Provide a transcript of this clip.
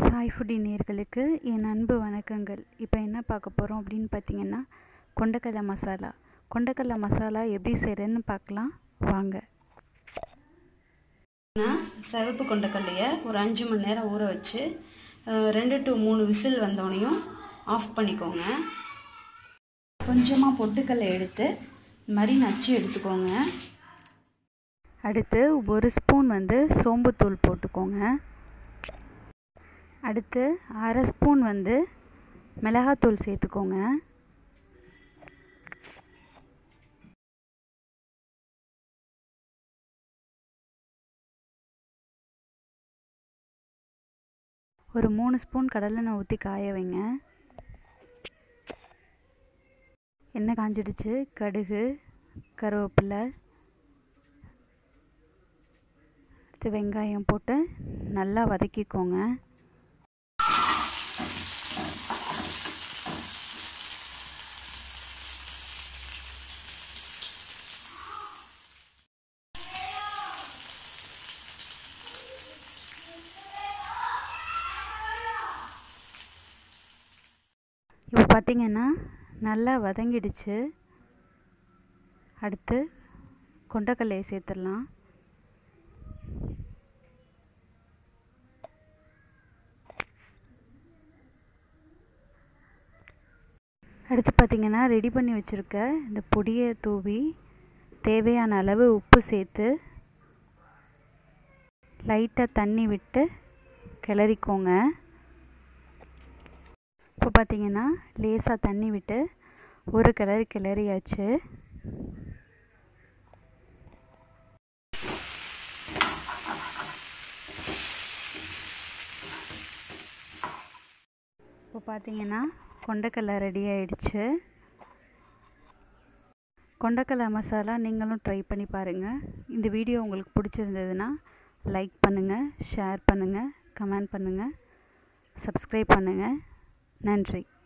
Sai foodie நேர்களுக்கு என் அன்பு வணக்கங்கள் இப்போ என்ன பார்க்க போகிறோம் அப்படின்னு பார்த்தீங்கன்னா கொண்டக்கடலை மசாலா கொண்டக்கடலை மசாலா எப்படி செய்கிறதுன்னு பார்க்கலாம் வாங்க நான் சிவப்பு கொண்டக்கடலையை ஒரு அஞ்சு மணி நேரம் ஊற வச்சு அஹ், ரெண்டு டு மூணு விசில் வந்தோடனையும் ஆஃப் பண்ணிக்கோங்க கொஞ்சமாக பொட்டுக்கடலை எடுத்து இந்த மாதிரி நச்சு எடுத்துக்கோங்க அடுத்து ஒரு ஸ்பூன் வந்து சோம்புத்தூள் போட்டுக்கோங்க அடுத்து அரை ஸ்பூன் வந்து மிளகாத்தூள் சேர்த்துக்கோங்க ஒரு மூணு ஸ்பூன் கடலெண்ணெய் ஊற்றி காய வைங்க எண்ணெய் காஞ்சிடுச்சு கடுகு கருவேப்பிலை அடுத்து வெங்காயம் போட்டு நல்லா வதக்கிக்கோங்க இப்போ பார்த்தீங்கன்னா நல்லா வதங்கிடுச்சு அடுத்து கொண்டக்கடலையை சேர்த்துடலாம் அடுத்து பார்த்திங்கன்னா ரெடி பண்ணி வச்சுருக்க இந்த பொடியை தூவி தேவையான அளவு உப்பு சேர்த்து லைட்டாக தண்ணி விட்டு கிளறிக்கோங்க இப்போ பார்த்தீங்கன்னா லேசாக தண்ணி விட்டு ஒரு கிளறி கிளறியாச்சு இப்போ பார்த்தீங்கன்னா கொண்டக்கடலை ரெடி ஆயிடுச்சு கொண்டக்கடலை மசாலா நீங்களும் ட்ரை பண்ணி பாருங்கள் இந்த வீடியோ உங்களுக்கு பிடிச்சிருந்ததுன்னா லைக் பண்ணுங்கள் ஷேர் பண்ணுங்கள் கமெண்ட் பண்ணுங்கள் சப்ஸ்கிரைப் பண்ணுங்கள் நன்றி